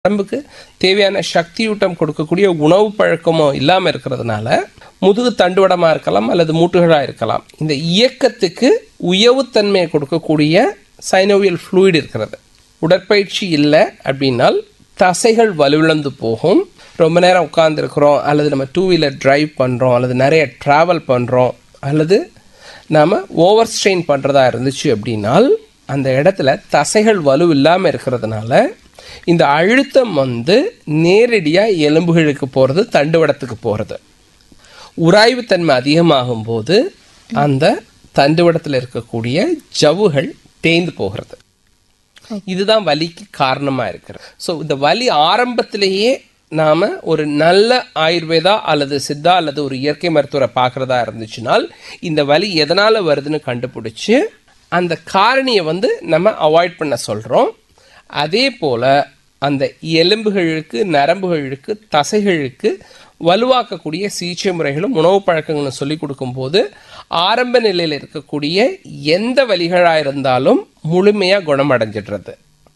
உடம்புக்கு தேவையான சக்தியூட்டம் கொடுக்கக்கூடிய உணவு பழக்கமோ இல்லாமல் இருக்கிறதுனால முதுகு தண்டுவடமாக இருக்கலாம் அல்லது மூட்டுகளாக இருக்கலாம் இந்த இயக்கத்துக்கு உயவுத்தன்மையை கொடுக்கக்கூடிய சைனோவியல் ஃப்ளூயிட் இருக்கிறது உடற்பயிற்சி இல்லை அப்படின்னால் தசைகள் வலுவிழந்து போகும் ரொம்ப நேரம் உட்காந்துருக்குறோம் அல்லது நம்ம டூ வீலர் டிரைவ் பண்ணுறோம் அல்லது நிறைய ட்ராவல் பண்ணுறோம் அல்லது நாம் ஓவர் ஸ்ட்ரெயின் பண்ணுறதா இருந்துச்சு அப்படின்னால் அந்த இடத்துல தசைகள் வலு இல்லாமல் இருக்கிறதுனால இந்த அழுத்தம் வந்து நேரடியாக எலும்புகளுக்கு போகிறது தண்டுவடத்துக்கு போகிறது உராய்வுத்தன்மை அதிகமாகும் போது அந்த தண்டுவடத்தில் இருக்கக்கூடிய ஜவ்வுகள் தேய்ந்து போகிறது இதுதான் வலிக்கு காரணமாக இருக்கிறது ஸோ இந்த வலி ஆரம்பத்திலேயே நாம் ஒரு நல்ல ஆயுர்வேதா அல்லது சித்தா அல்லது ஒரு இயற்கை மருத்துவரை பார்க்குறதா இருந்துச்சுனால் இந்த வலி எதனால் வருதுன்னு கண்டுபிடிச்சி அந்த காரணியை வந்து நம்ம அவாய்ட் பண்ண சொல்கிறோம் அதே போல் அந்த எலும்புகளுக்கு நரம்புகளுக்கு தசைகளுக்கு வலுவாக்கக்கூடிய சிகிச்சை முறைகளும் உணவு பழக்கங்களும் சொல்லி கொடுக்கும்போது ஆரம்ப நிலையில் இருக்கக்கூடிய எந்த வலிகளாக இருந்தாலும் முழுமையாக குணமடைஞ்சிடுறது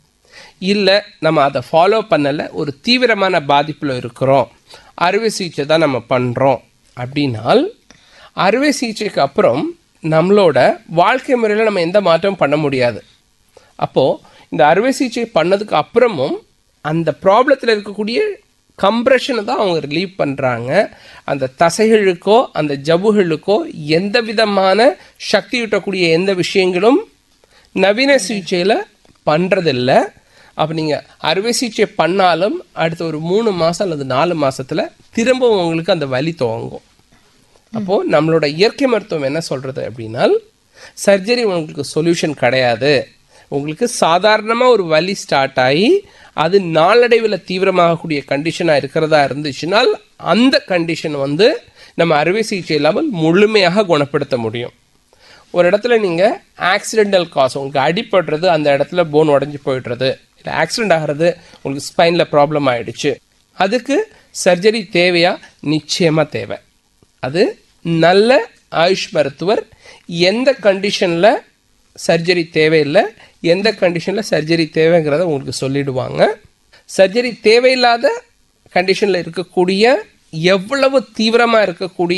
இல்லை நம்ம அதை ஃபாலோ பண்ணலை ஒரு தீவிரமான பாதிப்பில் இருக்கிறோம் அறுவை சிகிச்சை தான் நம்ம பண்ணுறோம் அப்படின்னால் அறுவை சிகிச்சைக்கு அப்புறம் நம்மளோட வாழ்க்கை முறையில் நம்ம எந்த மாற்றமும் பண்ண முடியாது அப்போது இந்த அறுவை சிகிச்சை பண்ணதுக்கு அப்புறமும் அந்த ப்ராப்ளத்தில் இருக்கக்கூடிய கம்ப்ரெஷனை தான் அவங்க ரிலீவ் பண்ணுறாங்க அந்த தசைகளுக்கோ அந்த ஜவ்வுகளுக்கோ எந்த விதமான சக்தி ஊட்டக்கூடிய எந்த விஷயங்களும் நவீன சிகிச்சையில் பண்ணுறதில்ல அப்போ நீங்கள் அறுவை சிகிச்சை பண்ணாலும் அடுத்த ஒரு மூணு மாதம் அல்லது நாலு மாதத்தில் திரும்பவும் உங்களுக்கு அந்த வலி துவங்கும் அப்போது நம்மளோட இயற்கை மருத்துவம் என்ன சொல்கிறது அப்படின்னால் சர்ஜரி உங்களுக்கு சொல்யூஷன் கிடையாது உங்களுக்கு சாதாரணமாக ஒரு வலி ஸ்டார்ட் ஆகி அது நாளடைவில் தீவிரமாகக்கூடிய கண்டிஷனாக இருக்கிறதா இருந்துச்சுனால் அந்த கண்டிஷன் வந்து நம்ம அறுவை சிகிச்சை இல்லாமல் முழுமையாக குணப்படுத்த முடியும் ஒரு இடத்துல நீங்கள் ஆக்சிடென்டல் காஸ் உங்களுக்கு அடிபடுறது அந்த இடத்துல போன் உடஞ்சி போயிடுறது இல்லை ஆக்சிடென்ட் ஆகிறது உங்களுக்கு ஸ்பைனில் ப்ராப்ளம் ஆயிடுச்சு அதுக்கு சர்ஜரி தேவையா நிச்சயமாக தேவை அது நல்ல ஆயுஷ் மருத்துவர் எந்த கண்டிஷனில் சர்ஜரி தேவையில்லை எந்த கண்டிஷனில் சர்ஜரி தேவைங்கிறத உங்களுக்கு சொல்லிடுவாங்க சர்ஜரி தேவையில்லாத கண்டிஷனில் இருக்கக்கூடிய எவ்வளவு தீவிரமாக இருக்கக்கூடிய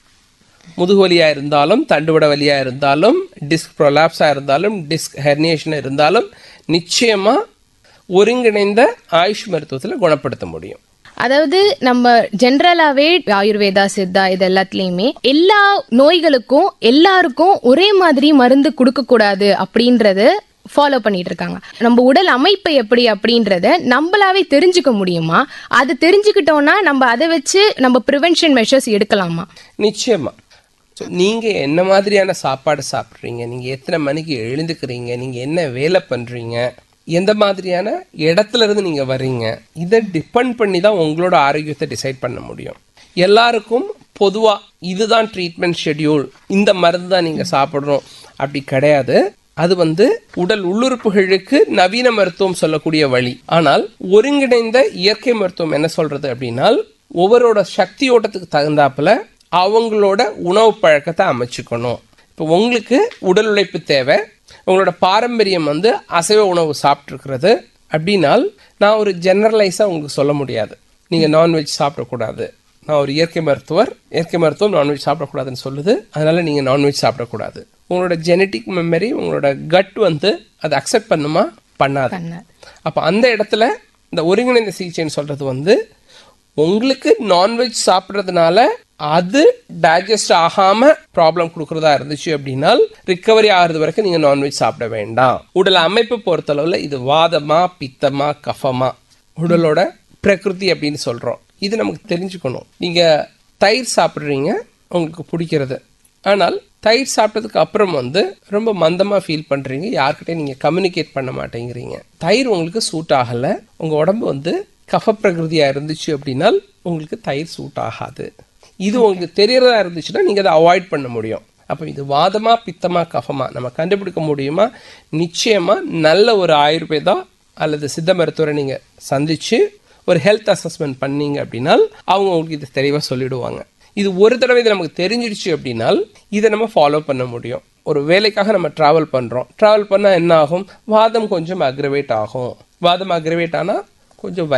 முதுகுவலியாக இருந்தாலும் தண்டுவட வலியாக இருந்தாலும் டிஸ்க் ப்ரொலாப்ஸாக இருந்தாலும் டிஸ்க் ஹெர்னியேஷன் இருந்தாலும் நிச்சயமாக ஒருங்கிணைந்த ஆயுஷ் மருத்துவத்தில் குணப்படுத்த முடியும் அதாவது நம்ம ஜென்ரலாவே ஆயுர்வேதா சித்தா இது எல்லாத்துலயுமே எல்லா நோய்களுக்கும் எல்லாருக்கும் ஒரே மாதிரி மருந்து கொடுக்க கூடாது அப்படின்றது ஃபாலோ பண்ணிட்டு இருக்காங்க நம்ம உடல் அமைப்பு எப்படி அப்படின்றத நம்மளாவே தெரிஞ்சுக்க முடியுமா அது தெரிஞ்சுக்கிட்டோம்னா நம்ம அதை வச்சு நம்ம ப்ரிவென்ஷன் மெஷர்ஸ் எடுக்கலாமா நிச்சயமா ஸோ நீங்கள் என்ன மாதிரியான சாப்பாடு சாப்பிட்றீங்க நீங்கள் எத்தனை மணிக்கு எழுந்துக்கிறீங்க நீங்கள் என்ன வேலை பண்ணுறீங்க எந்த மாதிரியான இடத்துல இருந்து நீங்கள் வர்றீங்க இதை டிபெண்ட் பண்ணி தான் உங்களோட ஆரோக்கியத்தை டிசைட் பண்ண முடியும் எல்லாருக்கும் பொதுவாக இதுதான் ட்ரீட்மெண்ட் ஷெட்யூல் இந்த மருந்து தான் நீங்கள் சாப்பிடணும் அப்படி கிடையாது அது வந்து உடல் உள்ளுறுப்புகளுக்கு நவீன மருத்துவம் சொல்லக்கூடிய வழி ஆனால் ஒருங்கிணைந்த இயற்கை மருத்துவம் என்ன சொல்றது அப்படின்னால் ஒவ்வொருட சக்தி ஓட்டத்துக்கு தகுந்தாப்புல அவங்களோட உணவு பழக்கத்தை அமைச்சுக்கணும் இப்போ உங்களுக்கு உடல் உழைப்பு தேவை உங்களோட பாரம்பரியம் வந்து அசைவ உணவு சாப்பிட்ருக்கிறது அப்படின்னால் நான் ஒரு ஜெனரலைஸாக உங்களுக்கு சொல்ல முடியாது நீங்கள் நான்வெஜ் சாப்பிடக்கூடாது நான் ஒரு இயற்கை மருத்துவர் இயற்கை மருத்துவம் நான்வெஜ் சாப்பிடக்கூடாதுன்னு சொல்லுது அதனால நீங்கள் நான்வெஜ் சாப்பிடக்கூடாது உங்களோட ஜெனட்டிக் மெமரி உங்களோட கட் வந்து அதை அக்செப்ட் பண்ணுமா பண்ணாது அப்போ அந்த இடத்துல இந்த ஒருங்கிணைந்த சிகிச்சைன்னு சொல்றது வந்து உங்களுக்கு நான்வெஜ் சாப்பிட்றதுனால அது டைஜஸ்ட் ஆகாம ப்ராப்ளம் கொடுக்கறதா இருந்துச்சு அப்படின்னால் ரிக்கவரி ஆகிறது வரைக்கும் நீங்க நான்வெஜ் சாப்பிட வேண்டாம் உடல் அமைப்பு பொறுத்தளவுல இது வாதமா பித்தமா கஃபமா உடலோட பிரகிருதி அப்படின்னு சொல்றோம் இது நமக்கு தெரிஞ்சுக்கணும் நீங்க தயிர் சாப்பிட்றீங்க உங்களுக்கு பிடிக்கிறது ஆனால் தயிர் சாப்பிட்டதுக்கு அப்புறம் வந்து ரொம்ப மந்தமாக ஃபீல் பண்ணுறீங்க யார்கிட்டையும் நீங்கள் கம்யூனிகேட் பண்ண மாட்டேங்கிறீங்க தயிர் உங்களுக்கு சூட் ஆகலை உங்கள் உடம்பு வந்து கஃப பிரகிருதியாக இருந்துச்சு அப்படின்னால் உங்களுக்கு தயிர் சூட் ஆகாது இது உங்களுக்கு தெரியறதா இருந்துச்சுன்னா நீங்கள் அதை அவாய்ட் பண்ண முடியும் அப்போ இது வாதமா பித்தமா கஃபமா நம்ம கண்டுபிடிக்க முடியுமா நிச்சயமாக நல்ல ஒரு ஆயுர்வேதா அல்லது சித்த மருத்துவரை நீங்கள் சந்திச்சு ஒரு ஹெல்த் அசஸ்மெண்ட் பண்ணீங்க அப்படின்னால் அவங்க உங்களுக்கு இது தெளிவாக சொல்லிடுவாங்க இது ஒரு தடவை இது நமக்கு தெரிஞ்சிடுச்சு அப்படின்னால் இதை நம்ம ஃபாலோ பண்ண முடியும் ஒரு வேலைக்காக நம்ம ட்ராவல் பண்ணுறோம் ட்ராவல் பண்ணால் என்ன ஆகும் வாதம் கொஞ்சம் அக்ரவேட் ஆகும் வாதம் அக்ரவேட் ஆனால் கொஞ்சம்